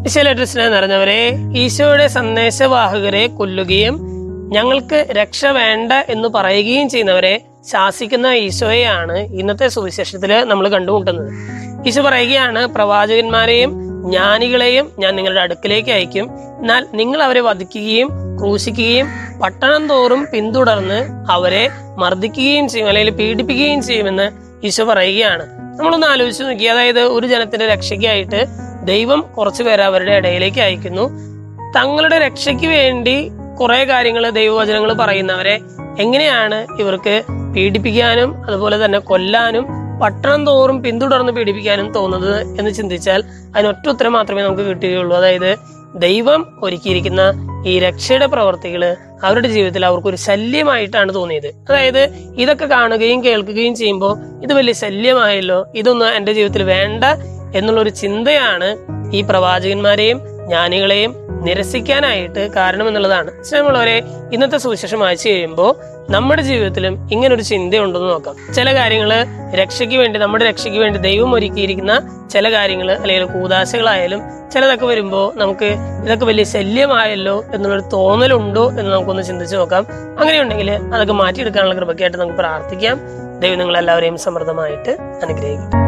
ഈശോയുടെ സ്നേഹം നിറഞ്ഞവരെ ഈശോയുടെ സന്ദേശവാഹകരെ കൊല്ലുകയും ഞങ്ങൾക്ക് രക്ഷ വേണ്ട എന്ന് പറയുകയും ചെയ്യുന്നവരെ ശാസിക്കുന്ന ഈശോയെയാണ് ഇന്നത്തെ സുവിശേഷത്തില് നമ്മൾ കണ്ടുമുട്ടുന്നത് ഈശോ പറയുകയാണ് പ്രവാചകന്മാരെയും ജ്ഞാനികളെയും ഞാൻ നിങ്ങളുടെ അടുക്കിലേക്ക് അയക്കും എന്നാൽ നിങ്ങൾ അവരെ വധിക്കുകയും ക്രൂശിക്കുകയും പട്ടണം തോറും പിന്തുടർന്ന് അവരെ മർദ്ദിക്കുകയും ചെയ്യും അല്ലെങ്കിൽ പീഡിപ്പിക്കുകയും ചെയ്യുമെന്ന് ഈശോ പറയുകയാണ് നമ്മളൊന്ന് ആലോചിച്ച് നോക്കി അതായത് ഒരു ജനത്തിന്റെ രക്ഷയ്ക്കായിട്ട് ദൈവം കുറച്ചു പേരെ അവരുടെ ഇടയിലേക്ക് അയക്കുന്നു തങ്ങളുടെ രക്ഷയ്ക്ക് വേണ്ടി കുറെ കാര്യങ്ങൾ ദൈവവചനങ്ങൾ പറയുന്നവരെ എങ്ങനെയാണ് ഇവർക്ക് പീഡിപ്പിക്കാനും അതുപോലെ തന്നെ കൊല്ലാനും പട്ടണം തോറും പിന്തുടർന്ന് പീഡിപ്പിക്കാനും തോന്നുന്നത് എന്ന് ചിന്തിച്ചാൽ അതിനൊറ്റ ഉത്തരം മാത്രമേ നമുക്ക് കിട്ടുകയുള്ളൂ അതായത് ദൈവം ഒരുക്കിയിരിക്കുന്ന ഈ രക്ഷയുടെ പ്രവർത്തികള് അവരുടെ ജീവിതത്തിൽ അവർക്കൊരു ശല്യമായിട്ടാണ് തോന്നിയത് അതായത് ഇതൊക്കെ കാണുകയും കേൾക്കുകയും ചെയ്യുമ്പോൾ ഇത് വലിയ ശല്യമായല്ലോ ഇതൊന്നും എന്റെ ജീവിതത്തിൽ വേണ്ട എന്നുള്ളൊരു ചിന്തയാണ് ഈ പ്രവാചകന്മാരെയും ജ്ഞാനികളെയും നിരസിക്കാനായിട്ട് കാരണം എന്നുള്ളതാണ് സ്നേഹമുള്ളവരെ ഇന്നത്തെ സുവിശേഷം വായിച്ചു കഴിയുമ്പോൾ നമ്മുടെ ജീവിതത്തിലും ഇങ്ങനെ ഒരു ചിന്തയുണ്ടെന്ന് നോക്കാം ചില കാര്യങ്ങൾ രക്ഷയ്ക്ക് വേണ്ടി നമ്മുടെ രക്ഷയ്ക്ക് വേണ്ടി ദൈവം ഒരുക്കിയിരിക്കുന്ന ചില കാര്യങ്ങൾ അല്ലെങ്കിൽ കൂതാശകളായാലും ചിലതൊക്കെ വരുമ്പോൾ നമുക്ക് ഇതൊക്കെ വലിയ ശല്യമായല്ലോ എന്നുള്ളൊരു തോന്നലുണ്ടോ എന്ന് നമുക്കൊന്ന് ചിന്തിച്ചു നോക്കാം അങ്ങനെയുണ്ടെങ്കിൽ അതൊക്കെ മാറ്റിയെടുക്കാനുള്ള കൃപയ്ക്കായിട്ട് നമുക്ക് പ്രാർത്ഥിക്കാം ദൈവം നിങ്ങളെല്ലാവരെയും സമൃദ്ധമായിട്ട് അനുഗ്രഹിക്കും